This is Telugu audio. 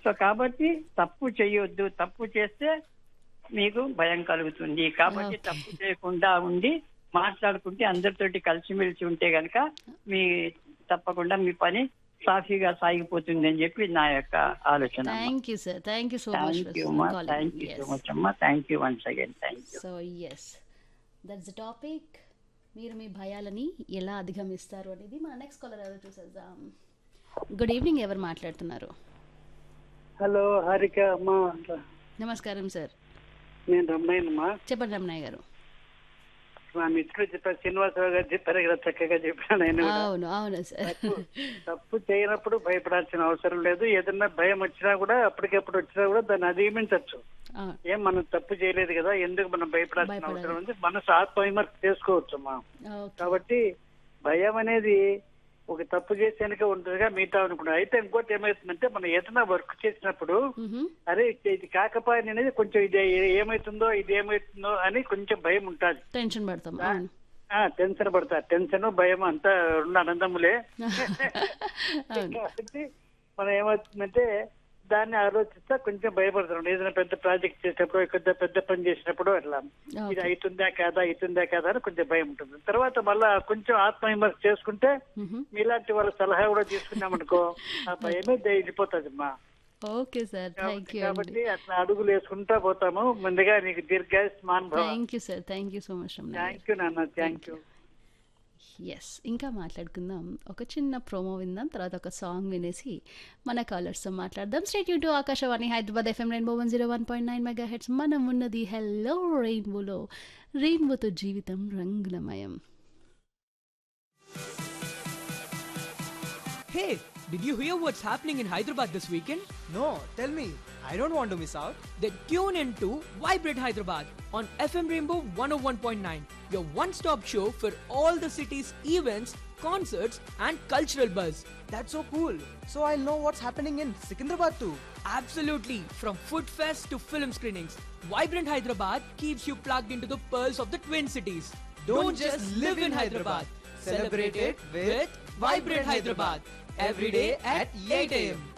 సో కాబట్టి తప్పు చేయొద్దు తప్పు చేస్తే మీకు భయం కలుగుతుంది కాబట్టి Okay. తప్పు చేయకుండా ఉండి మాట్లాడుకుంటే అందరితోటి కలిసిమెలిసి ఉంటే గనక మీ తప్పకుండా మీ పని సాఫీగా సాగిపోతుంది అని చెప్పి నా యొక్క ఆలోచన thank you sir thank you so much thank you అమ్మా థ్యాంక్ యూ సో మచ్ అమ్మా thank you once again thank you so yes that's the topic మీరు మీ భయాలని ఎలా అధిగమిస్తారు అనేది మన నెక్స్ట్ కాలర్ ఎవరు చూసేద్దాం గుడ్ ఈవినింగ్ ఎవరు మాట్లాడుతున్నారు హలో హారిక అమ్మా నమస్కారం సార్ నేను రమణయ్యనమ్మా చెప్పండి రమణయ్య గారు మా మిత్రుడు చెప్పారు శ్రీనివాసరావు గారు చెప్పారు కదా చక్కగా చెప్పాను ఆయన కూడా. అవును అవును సార్ తప్పు చేయనప్పుడు భయపడాల్సిన అవసరం లేదు ఏదన్నా భయం వచ్చినా కూడా అప్పటికప్పుడు వచ్చినా కూడా దాన్ని అధిగమించవచ్చు అవును. ఏం మనం తప్పు చేయలేదు కదా ఎందుకు మనం భయపడాల్సిన భయపడాలి. అవసరం ఉంది మనసు ఆత్మవిమర్శ చేసుకోవచ్చు అమ్మా ఓకే కాబట్టి భయం అనేది ఒక తప్పు చేసేందుకే ఉంటుందిగా మిగతా అనుకున్నాను అయితే ఇంకోటి ఏమవుతుందంటే మనం ఏదైనా వర్క్ చేసినప్పుడు మ్హూ. అరే ఇది- ఇది కాకపోయిన అనేది కొంచెం ఇది ఏమైతుందో ఇది ఏమైతుందో అని కొంచెం భయం ఉంటుంది టెన్షన్ పడతాం అవును ఆ టెన్షన్ పడతా టెన్షన్ భయం అంతా రెండు అనందములే అవును కాబట్టి మనం ఏమవుతుందంటే దాన్ని ఆలోచిస్తా కొంచెం భయపడుతున్నాం ఏదైనా పెద్ద ప్రాజెక్ట్ చేసినప్పుడు పెద్ద పెద్ద పని చేసినప్పుడు అట్లా ఇది ఓకే అవుతుందా కాదా అవుతుందా కాదా అని కొంచెం భయం ఉంటుంది తర్వాత మళ్ళా కొంచెం ఆత్మవిమర్శ చేసుకుంటే మ్హూ. మీలాంటి వాళ్ళ సలహా కూడా తీసుకున్నాం అనుకో ఆ భయమే వెళ్ళిపోతుంది అమ్మా ఓకే సార్ థ్యాంక్ యూ కాబట్టి అండి అట్లా అడుగులు వేసుకుంటా పోతాము ముందుగా నీకు దీర్ఘాయుష్మాన్ భవ thank you sir thank you so much Ramanaiah గారు. థ్యాంక్ యూ నాన్న థ్యాంక్ యూ ఎస్ ఇంకా మాట్లాడుకుందాం ఒక చిన్న ప్రోమో విందాం తర్వాత ఒక సాంగ్ వినేసి మన కాలర్స్తో మాట్లాడదాం స్టేట్ యూన్ to Akashvani Hyderabad FM rainbow one zero one point nine mega hertz మనం ఉన్నది హెల్లో రెయిన్బోలో రెయిన్బోతో జీవితం రంగులమయం Hey, did you hear what's happening in Hyderabad this weekend? No, tell me. I don't want to miss out. Then tune in to Vibrate Hyderabad on FM Rainbow 101.9, your one stop show for all the city's events, concerts, and cultural buzz. That's so cool. So I'll know what's happening in Secunderabad too. Absolutely, from food fest to film screenings, Vibrant Hyderabad keeps you plugged into the pearls of the Twin Cities. Don't, just live in Hyderabad. Celebrate it with Vibrant Hyderabad every day at 8 a.m.